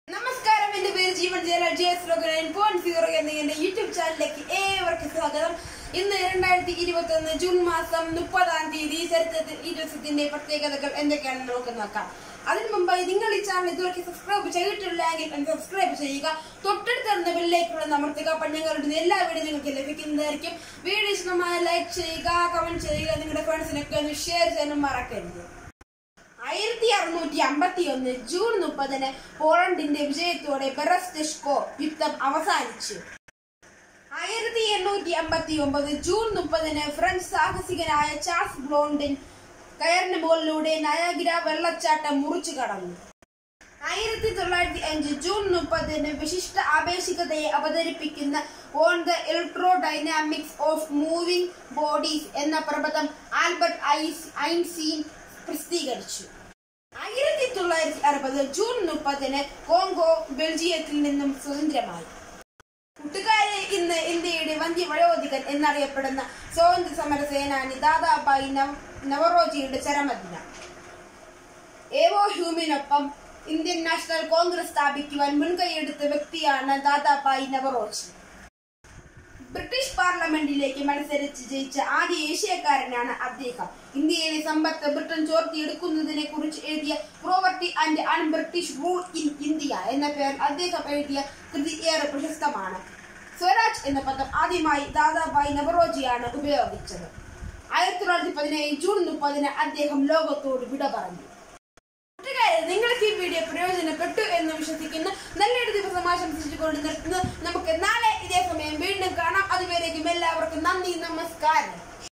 ജീവൻ ജയല J S nine point zero എന്ന എന്റെ യൂട്യൂബ് ചാനലിലേക്ക് ഏവർക്കും സ്വാഗതം ഇന്ന് രണ്ടായിരത്തി ഇരുപത്തി ഒന്ന് ജൂൺ മാസം മുപ്പതാം തീയതി ചരിത്രത്തിൽ ഈ ദിവസത്തിന്റെ പ്രത്യേകതകൾ എന്തൊക്കെയാണെന്ന് നമുക്ക് നോക്കാം അതിനു മുമ്പായി നിങ്ങൾ ഈ ചാനൽ ഇതുവരെ സബ്സ്ക്രൈബ് ചെയ്തിട്ടില്ലെങ്കിൽ ഒന്ന് സബ്സ്ക്രൈബ് ചെയ്യുക തൊട്ടടുത്ത് വരുന്ന ബെല്ലേക്കുള്ള അമർത്തുക അപ്പോൾ ഞങ്ങളുടെ എല്ലാ വീഡിയോ നിങ്ങൾക്ക് ലഭിക്കുന്നതായിരിക്കും വീഡിയോ ഇഷ്ടമായ ലൈക്ക് ചെയ്യുക കമന്റ് ചെയ്യുക നിങ്ങളുടെ ഫ്രണ്ട്സിനൊക്കെ ഒന്ന് ഷെയർ ചെയ്യാനും മറക്കരുത് ആയിരത്തി അറുന്നൂറ്റി അമ്പത്തി ഒന്ന് ജൂൺ മുപ്പതിന് പോളണ്ടിന്റെ വിജയത്തോടെ ബെറസ്തെഷ്കോ യുദ്ധം അവസാനിച്ചു ആയിരത്തി എണ്ണൂറ്റി അമ്പത്തി ഒമ്പത് ജൂൺ മുപ്പതിന് ഫ്രഞ്ച് സാഹസികനായ ചാൾസ് ബ്ലോണ്ടിൻ കയറിന് മുകളിലൂടെ നയാഗ്ര വെള്ളച്ചാട്ടം മുറിച്ചു കടന്നു ആയിരത്തി തൊള്ളായിരത്തി അഞ്ച് ജൂൺ മുപ്പതിന് വിശിഷ്ട ആപേക്ഷികതയെ അവതരിപ്പിക്കുന്ന on the electrodynamics of moving bodies എന്ന പ്രബന്ധം ആൽബർട്ട് ഐസ് ഐൻസീൻ പ്രസിദ്ധീകരിച്ചു ആയിരത്തി തൊള്ളായിരത്തി അറുപത് ജൂൺ മുപ്പതിന് കോങ്കോ ബെൽജിയത്തിൽ നിന്നും സ്വതന്ത്രമായി കൂട്ടുകാരെ ഇന്ന് ഇന്ത്യയുടെ വന്ധ്യ വയോധികൻ എന്നറിയപ്പെടുന്ന സ്വാതന്ത്ര്യ സമര സേനാനി ദാദാബായി നവ- നവറോജിയുടെ ചരമദിനം ഏവോ ഹ്യൂമിനൊപ്പം ഇന്ത്യൻ നാഷണൽ കോൺഗ്രസ് സ്ഥാപിക്കുവാൻ മുൻകൈയെടുത്ത വ്യക്തിയാണ് ദാദാബായി നവറോജി ബ്രിട്ടീഷ് പാർലമെന്റിലേക്ക് മത്സരിച്ച് ജയിച്ച ആദ്യ ഏഷ്യക്കാരനാണ് അദ്ദേഹം ഇന്ത്യയിലെ സമ്പത്ത് ബ്രിട്ടൻ ചോർത്തിയെടുക്കുന്നതിനെ കുറിച്ച് എഴുതിയ poverty and un British rule in India എന്ന പേരിൽ അദ്ദേഹം എഴുതിയ കൃതി ഏറെ പ്രശസ്തമാണ് സ്വരാജ് എന്ന പദം ആദ്യമായി ദാദാബായി നവറോജിയാണ് ഉപയോഗിച്ചത് ആയിരത്തി തൊള്ളായിരത്തി പതിനേഴ് ജൂൺ മുപ്പതിന് അദ്ദേഹം ലോകത്തോട് വിട പറഞ്ഞു കൂട്ടുകാരെ നിങ്ങൾക്ക് ഈ വീഡിയോ പ്രയോജനപ്പെട്ടു എന്ന് വിശ്വസിക്കുന്നു നല്ലൊരു ദിവസം ആശംസിച്ചുകൊണ്ട് നിർത്തുന്നു നമുക്ക് നാളെ ഇതേ സമയം വീണ്ടും കാണാം അതുവരേക്കും എല്ലാവർക്കും നന്ദി നമസ്കാരം